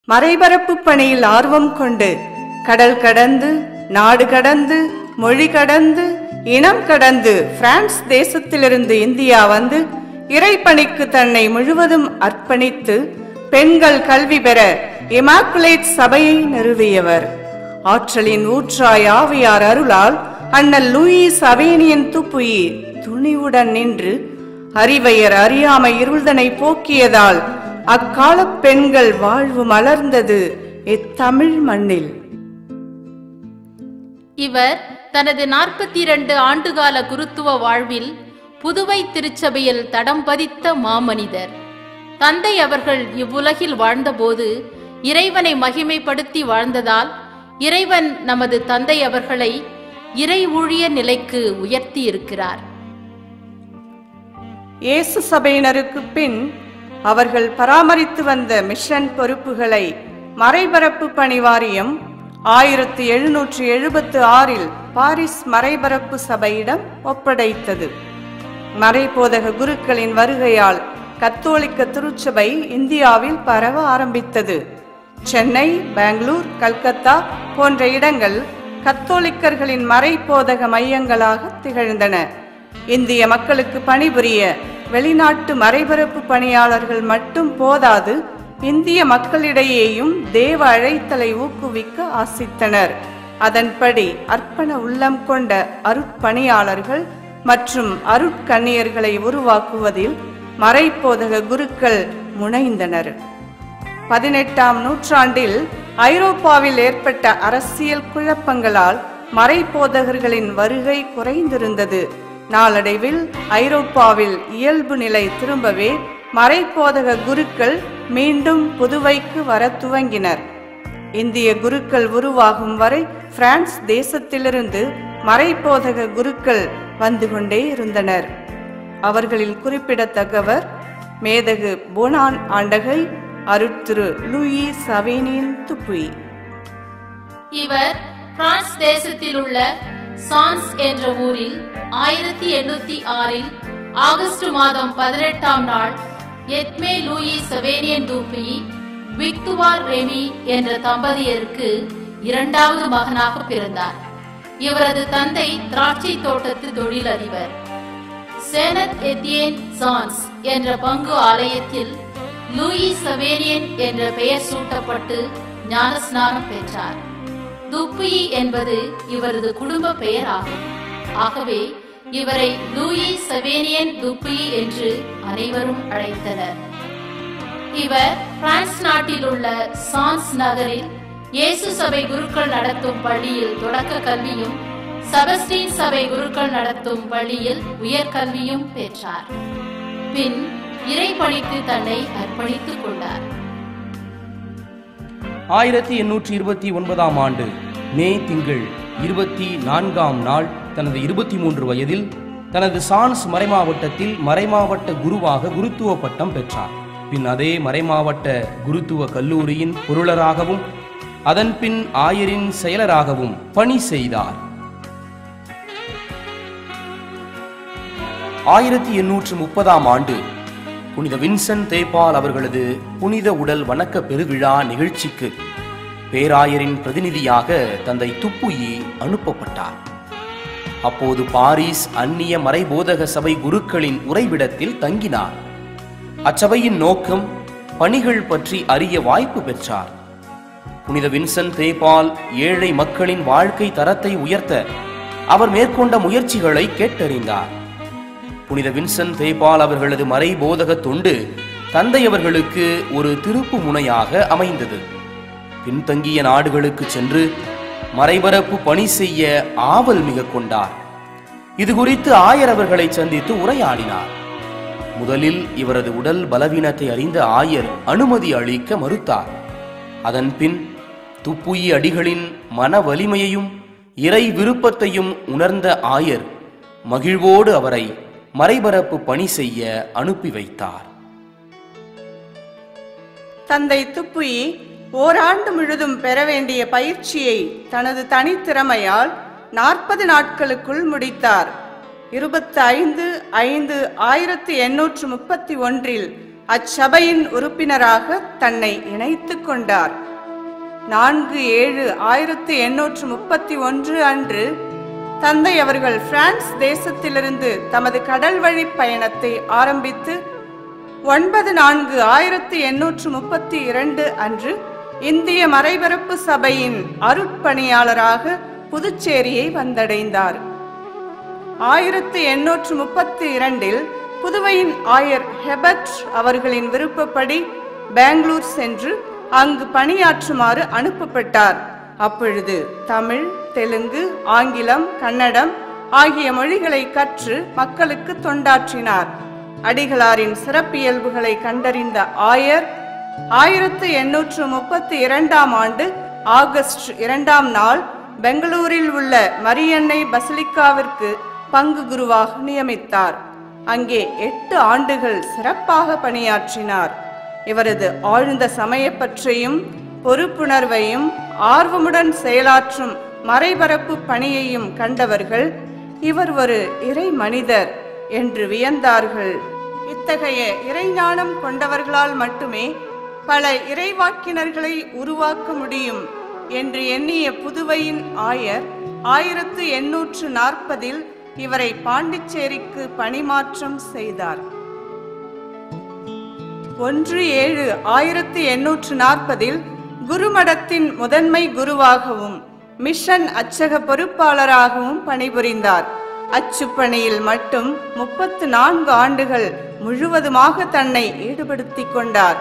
மறைபரப்பு பணியில் ஆர்வம் கொண்டு கடல் கடந்து நாடு கடந்து மொழி கடந்து இனம் கடந்து பிரான்ஸ் தேசத்திலிருந்து இந்தியா வந்து இறைப்பணிக்கு தன்னை முழுவதும் அர்ப்பணித்து பெண்கள் கல்வி பெற இமாக்குலேட் சபையை நிறுவியவர் ஆற்றலின் ஊற்றாய் ஆவியார் அருளால் அண்ணல் லூயிஸ் அவேனியன் துப்புயி துணிவுடன் நின்று அறிவையர் அறியாமை இருள்தனை போக்கியதால் அக்காலப் பெண்கள் வாழ்வு மலர்ந்தது இத்தமிழ் மண்ணில் இவர் தனது நாற்பத்தி இரண்டு ஆண்டுகால குருத்துவ வாழ்வில் புதுவை திருச்சபையில் தடம் பதித்த மாமனிதர் தந்தை அவர்கள் இவ்வுலகில் வாழ்ந்தபோது இறைவனை மகிமைப்படுத்தி வாழ்ந்ததால் இறைவன் நமது தந்தை அவர்களை இறை ஊழிய நிலைக்கு உயர்த்தி இருக்கிறார் இயேசு சபையினருக்கு பின் அவர்கள் பராமரித்து வந்த மிஷன் பொறுப்புகளை மறைபரப்பு பணி வாரியம் ஆயிரத்தி எழுநூற்றி எழுபத்து ஆறில் பாரிஸ் மறைபரப்பு சபையிடம் ஒப்படைத்தது மறைபோதக குருக்களின் வருகையால் கத்தோலிக்க திருச்சபை இந்தியாவில் பரவ ஆரம்பித்தது சென்னை பெங்களூர் கல்கத்தா போன்ற இடங்கள் கத்தோலிக்கர்களின் மறைபோதக மையங்களாக திகழ்ந்தன இந்திய மக்களுக்கு பணிபுரிய வெளிநாட்டு மறைபரப்பு பணியாளர்கள் மட்டும் போதாது இந்திய மக்களிடையேயும் தேவ அழைத்தலை ஊக்குவிக்க ஆசித்தனர் அதன்படி அர்ப்பண உள்ளம் கொண்ட அருட்பணியாளர்கள் மற்றும் அருட்கன்னியர்களை உருவாக்குவதில் மறைப்போதக குருக்கள் முனைந்தனர் பதினெட்டாம் நூற்றாண்டில் ஐரோப்பாவில் ஏற்பட்ட அரசியல் குழப்பங்களால் மறைப்போதகர்களின் வருகை குறைந்திருந்தது நாளடைவில் ஐரோப்பாவில் இயல்பு நிலை திரும்பவே மறைப்போதக குருக்கள் மீண்டும் புதுவைக்கு வர துவங்கினர் இந்திய குருக்கள் உருவாகும் வரை பிரான்ஸ் தேசத்திலிருந்து மறைப்போதக குருக்கள் வந்து கொண்டே இருந்தனர் அவர்களில் குறிப்பிடத்தக்கவர் மேதகு போனான் ஆண்டகை அருட்திரு லூயி சவேனின் துப்புய் இவர் பிரான்ஸ் தேசத்தில் உள்ள சான்ஸ் என்ற ஊரில் ஆயிரத்தி எண்ணூத்தி ஆறில் ஆகஸ்ட் மாதம் பதினெட்டாம் நாள் எத்மே லூயி சவேனியன் தூப்பி விக்துவார் ரெமி என்ற தம்பதியருக்கு இரண்டாவது மகனாக பிறந்தார் இவரது தந்தை திராட்சை தோட்டத்து தொழிலதிபர் சேனத் எத்தியேன் சான்ஸ் என்ற பங்கு ஆலயத்தில் லூயி சவேனியன் என்ற பெயர் சூட்டப்பட்டு ஞானஸ்நானம் பெற்றார் துப்புயி என்பது இவரது குடும்ப பெயர் ஆகும் ஆகவே இவரை லூயி சவேனியன் துப்புயி என்று அனைவரும் அழைத்தனர் இவர் பிரான்ஸ் நாட்டில் உள்ள சான்ஸ் நகரில் இயேசு சபை குருக்கள் நடத்தும் பள்ளியில் தொடக்க கல்வியும் செபஸ்டீன் சபை குருக்கள் நடத்தும் பள்ளியில் உயர்கல்வியும் பெற்றார் பின் இறைப்பணிக்கு தன்னை அர்ப்பணித்துக் கொண்டார் ஆயிரத்தி எண்ணூற்றி இருபத்தி ஒன்பதாம் ஆண்டு மே திங்கள் இருபத்தி நான்காம் நாள் தனது இருபத்தி மூன்று வயதில் தனது சான்ஸ் மறைமாவட்டத்தில் மறைமாவட்ட குருவாக குருத்துவ பட்டம் பெற்றார் பின் அதே மறைமாவட்ட குருத்துவ கல்லூரியின் பொருளராகவும் அதன் பின் ஆயரின் செயலராகவும் பணி செய்தார் ஆயிரத்தி எண்ணூற்று முப்பதாம் ஆண்டு புனித வின்சென்ட் தேபால் அவர்களது புனித உடல் வணக்க பெருவிழா நிகழ்ச்சிக்கு பேராயரின் பிரதிநிதியாக தந்தை துப்புயி அனுப்பப்பட்டார் அப்போது பாரிஸ் அந்நிய மறைபோதக சபை குருக்களின் உறைவிடத்தில் தங்கினார் அச்சபையின் நோக்கம் பணிகள் பற்றி அறிய வாய்ப்பு பெற்றார் புனித வின்சென்ட் தேபால் ஏழை மக்களின் வாழ்க்கை தரத்தை உயர்த்த அவர் மேற்கொண்ட முயற்சிகளை கேட்டறிந்தார் புனித வின்சென்ட் தேபால் அவர்களது மறைபோதக தொண்டு தந்தை அவர்களுக்கு ஒரு திருப்பு முனையாக அமைந்தது பின்தங்கிய நாடுகளுக்கு சென்று மறைபரப்பு பணி செய்ய ஆவல் மிக கொண்டார் இது குறித்து ஆயர் அவர்களை சந்தித்து உரையாடினார் முதலில் இவரது உடல் பலவீனத்தை அறிந்த ஆயர் அனுமதி அளிக்க மறுத்தார் அதன் பின் துப்புயி அடிகளின் மன வலிமையையும் இறை விருப்பத்தையும் உணர்ந்த ஆயர் மகிழ்வோடு அவரை மறைபரப்பு பணி செய்ய அனுப்பி வைத்தார் தந்தை துப்புயி ஓராண்டு முழுதும் பெற வேண்டிய பயிற்சியை தனது தனித்திறமையால் நாற்பது நாட்களுக்குள் முடித்தார் இருபத்தி ஐந்து ஐந்து ஆயிரத்தி எண்ணூற்று முப்பத்தி ஒன்றில் அச்சபையின் உறுப்பினராக தன்னை இணைத்துக் கொண்டார் நான்கு ஏழு ஆயிரத்தி எண்ணூற்று முப்பத்தி ஒன்று அன்று தந்தை அவர்கள் பிரான்ஸ் தேசத்திலிருந்து தமது கடல் வழி பயணத்தை ஆரம்பித்து ஒன்பது நான்கு ஆயிரத்தி எண்ணூற்று முப்பத்தி இரண்டு அன்று இந்திய மறைபரப்பு சபையின் அருட்பணியாளராக புதுச்சேரியை வந்தடைந்தார் ஆயிரத்தி எண்ணூற்று முப்பத்தி இரண்டில் புதுவையின் ஆயர் ஹெபர்ட் அவர்களின் விருப்பப்படி பெங்களூர் சென்று அங்கு பணியாற்றுமாறு அனுப்பப்பட்டார் அப்பொழுது தமிழ் தெலுங்கு ஆங்கிலம் கன்னடம் ஆகிய மொழிகளை கற்று மக்களுக்கு தொண்டாற்றினார் அடிகளாரின் சிறப்பியல்புகளை கண்டறிந்த ஆயர் ஆயிரத்து எண்ணூற்று முப்பத்தி இரண்டாம் ஆண்டு ஆகஸ்ட் இரண்டாம் நாள் பெங்களூரில் உள்ள மரியன்னை பசிலிக்காவிற்கு பங்கு குருவாக நியமித்தார் அங்கே எட்டு ஆண்டுகள் சிறப்பாக பணியாற்றினார் இவரது ஆழ்ந்த சமயப்பற்றையும் பொறுப்புணர்வையும் ஆர்வமுடன் செயலாற்றும் மறைபரப்பு பணியையும் கண்டவர்கள் இவர் ஒரு இறை மனிதர் என்று வியந்தார்கள் இத்தகைய இறைஞானம் கொண்டவர்களால் மட்டுமே பல இறைவாக்கினர்களை உருவாக்க முடியும் என்று எண்ணிய புதுவையின் ஆயர் ஆயிரத்து எண்ணூற்று நாற்பதில் இவரை பாண்டிச்சேரிக்கு பணிமாற்றம் செய்தார் ஒன்று ஏழு ஆயிரத்தி எண்ணூற்று நாற்பதில் குருமடத்தின் முதன்மை குருவாகவும் மிஷன் அச்சக பொறுப்பாளராகவும் பணிபுரிந்தார் அச்சுப்பணியில் மட்டும் முப்பத்து நான்கு ஆண்டுகள் முழுவதுமாக தன்னை ஈடுபடுத்திக் கொண்டார்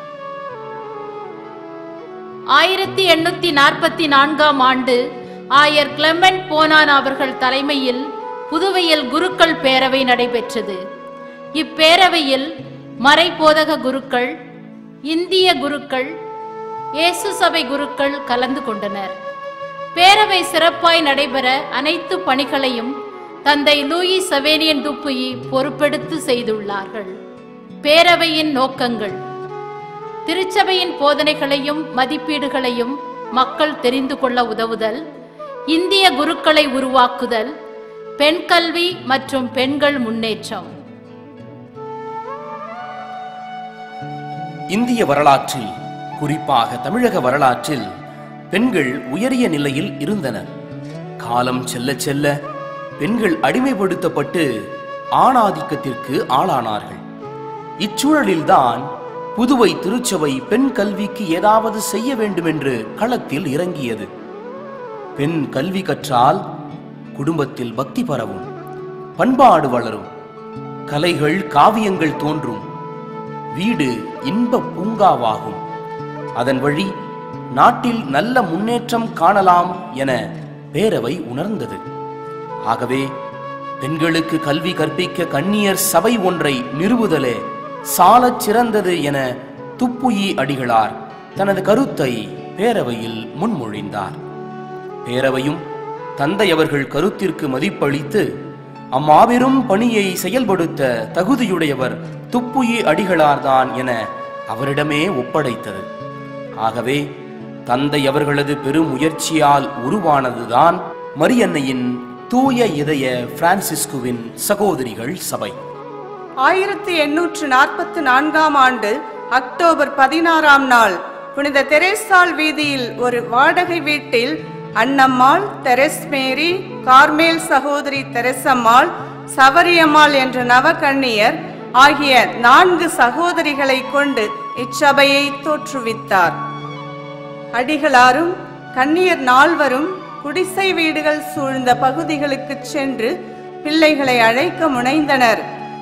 ஆயிரத்தி எண்ணூத்தி நாற்பத்தி நான்காம் ஆண்டு ஆயர் கிளமெண்ட் போனான் அவர்கள் தலைமையில் புதுவையில் குருக்கள் பேரவை நடைபெற்றது இப்பேரவையில் மறைபோதக குருக்கள் இந்திய குருக்கள் இயேசு சபை குருக்கள் கலந்து கொண்டனர் பேரவை சிறப்பாய் நடைபெற அனைத்து பணிகளையும் தந்தை லூயி சவேனியன் துப்புயி பொறுப்பெடுத்து செய்துள்ளார்கள் பேரவையின் நோக்கங்கள் திருச்சபையின் போதனைகளையும் மதிப்பீடுகளையும் மக்கள் தெரிந்து கொள்ள உதவுதல் இந்திய குருக்களை உருவாக்குதல் பெண் கல்வி மற்றும் பெண்கள் முன்னேற்றம் இந்திய வரலாற்றில் குறிப்பாக தமிழக வரலாற்றில் பெண்கள் உயரிய நிலையில் இருந்தனர் காலம் செல்ல செல்ல பெண்கள் அடிமைப்படுத்தப்பட்டு ஆணாதிக்கத்திற்கு ஆளானார்கள் இச்சூழலில்தான் புதுவை திருச்சபை பெண் கல்விக்கு ஏதாவது செய்ய வேண்டுமென்று களத்தில் இறங்கியது பெண் கல்வி கற்றால் குடும்பத்தில் பக்தி பரவும் பண்பாடு வளரும் கலைகள் காவியங்கள் தோன்றும் வீடு இன்ப பூங்காவாகும் அதன் வழி நாட்டில் நல்ல முன்னேற்றம் காணலாம் என பேரவை உணர்ந்தது ஆகவே பெண்களுக்கு கல்வி கற்பிக்க கன்னியர் சபை ஒன்றை நிறுவுதலே சாலச் சிறந்தது என துப்புயி அடிகளார் தனது கருத்தை பேரவையில் முன்மொழிந்தார் பேரவையும் தந்தை அவர்கள் கருத்திற்கு மதிப்பளித்து அம்மாபெரும் பணியை செயல்படுத்த தகுதியுடையவர் துப்புயி அடிகளார்தான் என அவரிடமே ஒப்படைத்தது ஆகவே தந்தை அவர்களது பெரும் முயற்சியால் உருவானதுதான் மரியன்னையின் தூய இதய பிரான்சிஸ்குவின் சகோதரிகள் சபை ஆயிரத்தி எண்ணூற்று நாற்பத்தி நான்காம் ஆண்டு அக்டோபர் பதினாறாம் நாள் புனித தெரேசால் வீதியில் ஒரு வாடகை வீட்டில் அன்னம்மாள் தெரஸ் மேரி கார்மேல் சகோதரி தெரசம்மாள் சவரியம்மாள் என்ற நவகன்னியர் ஆகிய நான்கு சகோதரிகளை கொண்டு இச்சபையை தோற்றுவித்தார் அடிகளாரும் கன்னியர் நால்வரும் குடிசை வீடுகள் சூழ்ந்த பகுதிகளுக்குச் சென்று பிள்ளைகளை அழைக்க முனைந்தனர்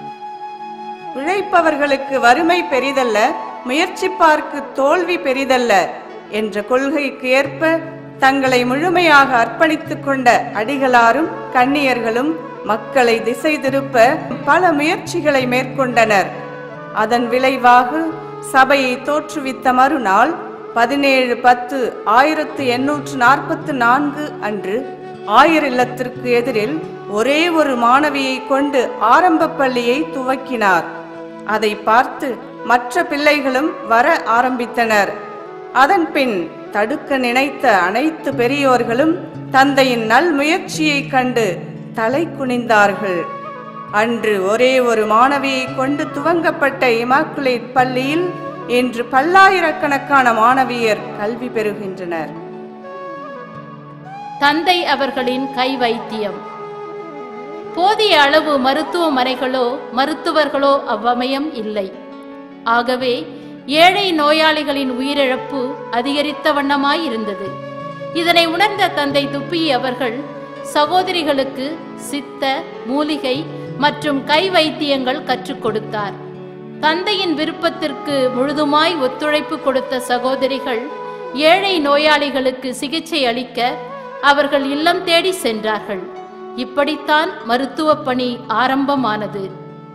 உழைப்பவர்களுக்கு வறுமை பெரிதல்ல முயற்சிப்பார்க்கு தோல்வி பெரிதல்ல என்ற கொள்கைக்கு ஏற்ப தங்களை முழுமையாக அர்ப்பணித்துக் கொண்ட அடிகளாரும் கன்னியர்களும் மக்களை திசை திருப்ப பல முயற்சிகளை மேற்கொண்டனர் அதன் விளைவாக சபையை தோற்றுவித்த மறுநாள் பதினேழு பத்து ஆயிரத்து எண்ணூற்று நாற்பத்து நான்கு அன்று ஆயர் இல்லத்திற்கு எதிரில் ஒரே ஒரு மாணவியை கொண்டு ஆரம்ப பள்ளியை துவக்கினார் அதை பார்த்து மற்ற பிள்ளைகளும் வர ஆரம்பித்தனர் அதன் பின் தடுக்க நினைத்த அனைத்து பெரியோர்களும் தந்தையின் நல் முயற்சியைக் கண்டு தலை குனிந்தார்கள் அன்று ஒரே ஒரு மாணவியை கொண்டு துவங்கப்பட்ட இமாக்குலேட் பள்ளியில் இன்று பல்லாயிரக்கணக்கான மாணவியர் கல்வி பெறுகின்றனர் தந்தை அவர்களின் கை வைத்தியம் போதிய அளவு மருத்துவமனைகளோ மருத்துவர்களோ அவ்வமயம் இல்லை ஆகவே ஏழை நோயாளிகளின் உயிரிழப்பு அதிகரித்த வண்ணமாயிருந்தது இதனை உணர்ந்த தந்தை துப்பி அவர்கள் சகோதரிகளுக்கு சித்த மூலிகை மற்றும் கை வைத்தியங்கள் கற்றுக் கொடுத்தார் தந்தையின் விருப்பத்திற்கு முழுதுமாய் ஒத்துழைப்பு கொடுத்த சகோதரிகள் ஏழை நோயாளிகளுக்கு சிகிச்சை அளிக்க அவர்கள் இல்லம் தேடி சென்றார்கள் இப்படித்தான் மருத்துவப் பணி ஆரம்பமானது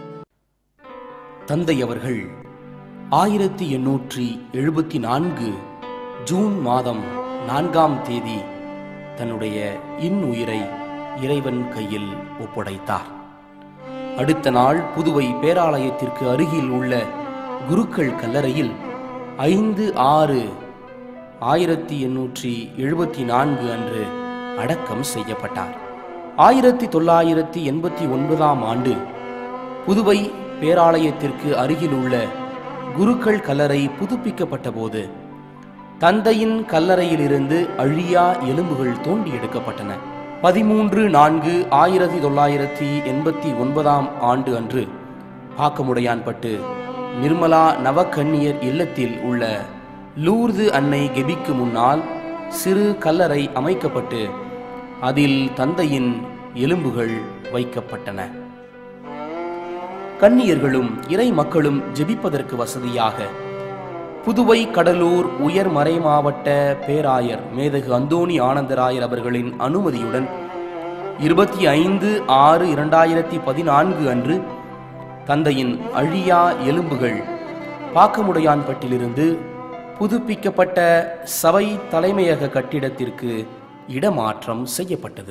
தந்தை அவர்கள் ஆயிரத்தி எண்ணூற்றி எழுபத்தி நான்கு ஜூன் மாதம் நான்காம் தேதி தன்னுடைய இன்னுயிரை இறைவன் கையில் ஒப்படைத்தார் அடுத்த நாள் புதுவை பேராலயத்திற்கு அருகில் உள்ள குருக்கள் கல்லறையில் ஐந்து ஆறு ஆயிரத்தி எண்ணூற்றி எழுபத்தி நான்கு அன்று அடக்கம் செய்யப்பட்டார் ஆயிரத்தி தொள்ளாயிரத்தி எண்பத்தி ஒன்பதாம் ஆண்டு புதுவை பேராலயத்திற்கு அருகில் உள்ள குருக்கள் கல்லறை புதுப்பிக்கப்பட்ட போது தந்தையின் கல்லறையிலிருந்து அழியா எலும்புகள் தோண்டி எடுக்கப்பட்டன பதிமூன்று நான்கு ஆயிரத்தி தொள்ளாயிரத்தி எண்பத்தி ஒன்பதாம் ஆண்டு அன்று பாக்கமுடையான்பட்டு நிர்மலா நவக்கன்னியர் இல்லத்தில் உள்ள லூர்து அன்னை கெபிக்கு முன்னால் சிறு கல்லறை அமைக்கப்பட்டு அதில் தந்தையின் எலும்புகள் வைக்கப்பட்டன கன்னியர்களும் இறை மக்களும் ஜெபிப்பதற்கு வசதியாக புதுவை கடலூர் உயர் மறை மாவட்ட பேராயர் மேதகு அந்தோணி ஆனந்தராயர் அவர்களின் அனுமதியுடன் இருபத்தி ஐந்து ஆறு இரண்டாயிரத்தி பதினான்கு அன்று தந்தையின் அழியா எலும்புகள் பாக்கமுடையான்பட்டிலிருந்து புதுப்பிக்கப்பட்ட சபை தலைமையக கட்டிடத்திற்கு இடமாற்றம் செய்யப்பட்டது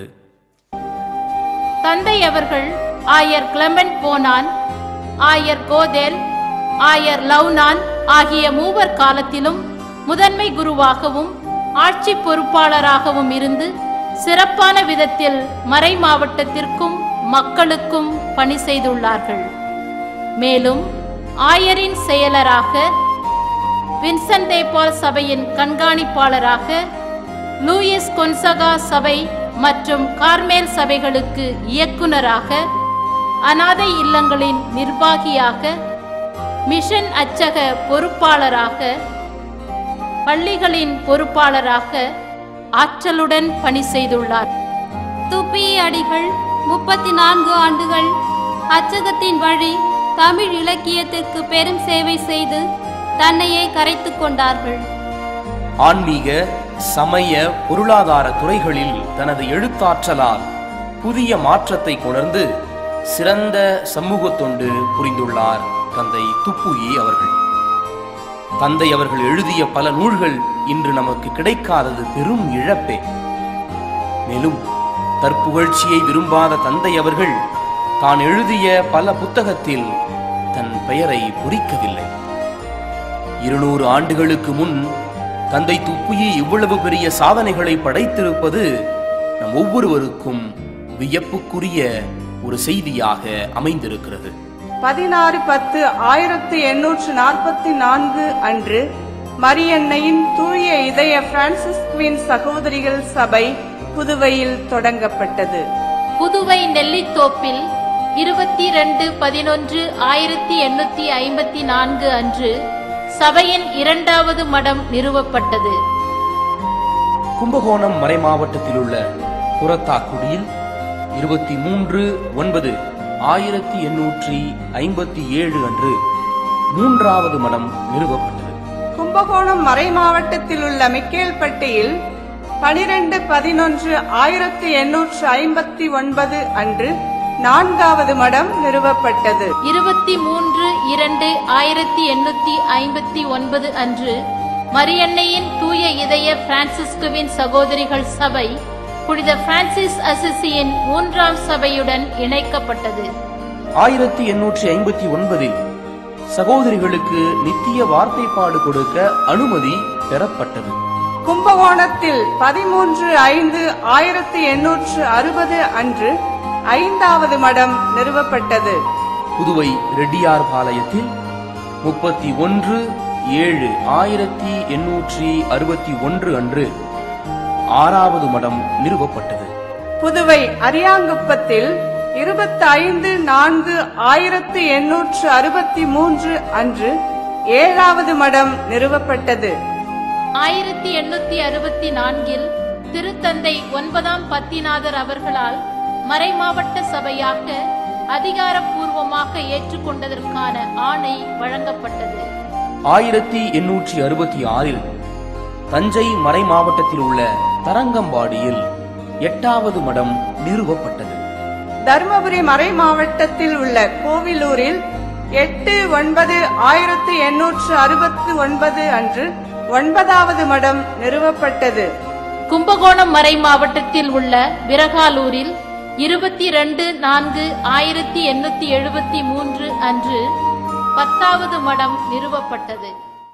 தந்தை அவர்கள் ஆயர் கிளமெண்ட் போனான் ஆயர் கோதேல் ஆயர் லவ்னான் ஆகிய மூவர் காலத்திலும் முதன்மை குருவாகவும் ஆட்சி பொறுப்பாளராகவும் இருந்து சிறப்பான விதத்தில் மறை மாவட்டத்திற்கும் மக்களுக்கும் பணி செய்துள்ளார்கள் மேலும் ஆயரின் செயலராக வின்சென்ட் தேபால் சபையின் கண்காணிப்பாளராக லூயிஸ் கொன்சகா சபை மற்றும் கார்மேல் சபைகளுக்கு இயக்குனராக அனாதை இல்லங்களின் நிர்வாகியாக மிஷன் அச்சக பொறுப்பாளராக பள்ளிகளின் பொறுப்பாளராக ஆற்றலுடன் பணி செய்துள்ளார் துப்பி அடிகள் முப்பத்தி நான்கு ஆண்டுகள் அச்சகத்தின் வழி தமிழ் இலக்கியத்திற்கு பெரும் சேவை செய்து தன்னையே கரைத்துக் கொண்டார்கள் ஆன்மீக சமய பொருளாதார துறைகளில் தனது எழுத்தாற்றலால் புதிய மாற்றத்தை கொணர்ந்து சிறந்த சமூக தொண்டு புரிந்துள்ளார் தந்தை துப்புயி அவர்கள் தந்தை அவர்கள் எழுதிய பல நூல்கள் இன்று நமக்கு கிடைக்காதது பெரும் இழப்பே மேலும் தற்புகழ்ச்சியை விரும்பாத தந்தை அவர்கள் தான் எழுதிய பல புத்தகத்தில் தன் பெயரை பொறிக்கவில்லை இருநூறு ஆண்டுகளுக்கு முன் தந்தை துப்புயி இவ்வளவு பெரிய சாதனைகளை படைத்திருப்பது நம் ஒவ்வொருவருக்கும் வியப்புக்குரிய ஒரு செய்தியாக அமைந்திருக்கிறது பதினாறு பத்து ஆயிரத்தி எண்ணூற்று நாற்பத்தி நான்கு அன்று மரியன்னையின் தூய இதய பிரான்சிஸ்குவின் சகோதரிகள் சபை புதுவையில் தொடங்கப்பட்டது புதுவை நெல்லித்தோப்பில் இருபத்தி ரெண்டு பதினொன்று ஆயிரத்தி எண்ணூத்தி ஐம்பத்தி நான்கு அன்று சபையின் இரண்டாவது மடம் நிறுவப்பட்டது கும்பகோணம் மறைமாவட்டத்தில் உள்ள புறத்தாக்குடியில் இருபத்தி மூன்று ஒன்பது ஆயிரத்தி எண்ணூற்றி ஐம்பத்தி ஏழு அன்று மூன்றாவது மடம் நிறுவப்பட்டது கும்பகோணம் மறை மாவட்டத்தில் உள்ள மிக்கேல்பட்டியில் பனிரெண்டு பதினொன்று ஆயிரத்தி எண்ணூற்று ஐம்பத்தி ஒன்பது அன்று நான்காவது மடம் நிறுவப்பட்டது இருபத்தி மூன்று இரண்டு ஆயிரத்தி எண்ணூத்தி ஐம்பத்தி ஒன்பது அன்று மரியன்னையின் தூய இதய பிரான்சிஸ்குவின் சகோதரிகள் சபை புனித பிரான்சிஸ் அசிசியின் மூன்றாம் சபையுடன் இணைக்கப்பட்டது ஆயிரத்தி எண்ணூற்றி ஐம்பத்தி ஒன்பதில் சகோதரிகளுக்கு நித்திய வார்த்தைப்பாடு கொடுக்க அனுமதி பெறப்பட்டது கும்பகோணத்தில் பதிமூன்று ஐந்து ஆயிரத்தி எண்ணூற்று அறுபது அன்று ஐந்தாவது மடம் நிறுவப்பட்டது புதுவை ரெட்டியார் பாளையத்தில் முப்பத்தி ஒன்று ஏழு ஆயிரத்தி எண்ணூற்றி அறுபத்தி ஒன்று அன்று ஆறாவது மடம் நிறுவப்பட்டது புதுவை அரியாங்குப்பத்தில் இருபத்தி ஐந்து நான்கு ஆயிரத்து எண்ணூற்று அறுபத்தி மூன்று அன்று ஏழாவது மடம் நிறுவப்பட்டது ஆயிரத்தி எண்ணூத்தி அறுபத்தி நான்கில் திருத்தந்தை ஒன்பதாம் பத்திநாதர் அவர்களால் மறைமாவட்ட சபையாக அதிகாரப்பூர்வமாக ஏற்றுக்கொண்டதற்கான ஆணை வழங்கப்பட்டது ஆயிரத்தி எண்ணூற்றி அறுபத்தி ஆறில் தஞ்சை மறை மாவட்டத்தில் உள்ள தரங்கம்பாடியில் எட்டாவது மடம் நிறுவப்பட்டது தருமபுரி மறை மாவட்டத்தில் உள்ள கோவிலூரில் எட்டு ஒன்பது ஆயிரத்து எண்ணூற்று அறுபத்து ஒன்பது அன்று ஒன்பதாவது மடம் நிறுவப்பட்டது கும்பகோணம் மறை மாவட்டத்தில் உள்ள விரகாலூரில் இருபத்தி ரெண்டு நான்கு ஆயிரத்தி எண்ணூத்தி எழுபத்தி மூன்று அன்று பத்தாவது மடம் நிறுவப்பட்டது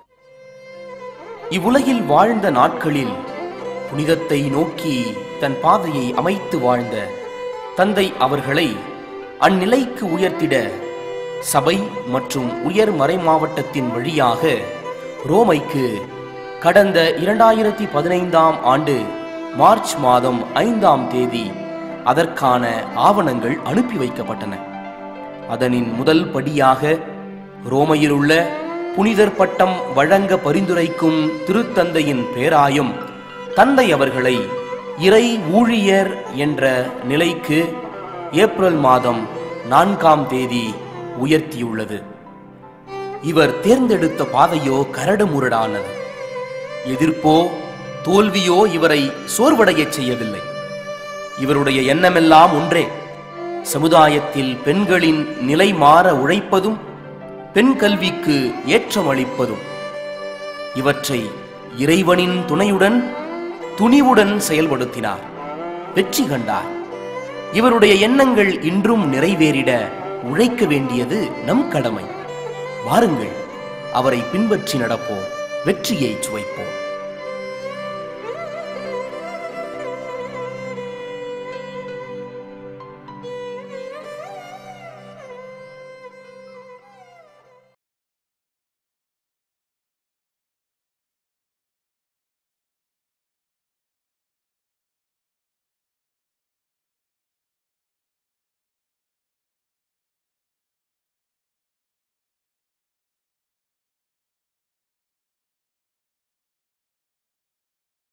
இவ்வுலகில் வாழ்ந்த நாட்களில் புனிதத்தை நோக்கி தன் பாதையை அமைத்து வாழ்ந்த தந்தை அவர்களை அந்நிலைக்கு உயர்த்திட சபை மற்றும் உயர் மறை மாவட்டத்தின் வழியாக ரோமைக்கு கடந்த இரண்டாயிரத்தி பதினைந்தாம் ஆண்டு மார்ச் மாதம் ஐந்தாம் தேதி அதற்கான ஆவணங்கள் அனுப்பி வைக்கப்பட்டன அதனின் முதல் படியாக ரோமையில் உள்ள புனிதர் பட்டம் வழங்க பரிந்துரைக்கும் திருத்தந்தையின் பேராயம் தந்தை அவர்களை இறை ஊழியர் என்ற நிலைக்கு ஏப்ரல் மாதம் நான்காம் தேதி உயர்த்தியுள்ளது இவர் தேர்ந்தெடுத்த பாதையோ கரடுமுரடானது எதிர்ப்போ தோல்வியோ இவரை சோர்வடையச் செய்யவில்லை இவருடைய எண்ணமெல்லாம் ஒன்றே சமுதாயத்தில் பெண்களின் நிலை மாற உழைப்பதும் பெண் கல்விக்கு ஏற்றமளிப்பதும் இவற்றை இறைவனின் துணையுடன் துணிவுடன் செயல்படுத்தினார் வெற்றி கண்டார் இவருடைய எண்ணங்கள் இன்றும் நிறைவேறிட உழைக்க வேண்டியது நம் கடமை வாருங்கள் அவரை பின்பற்றி நடப்போம் வெற்றியை சுவைப்போம்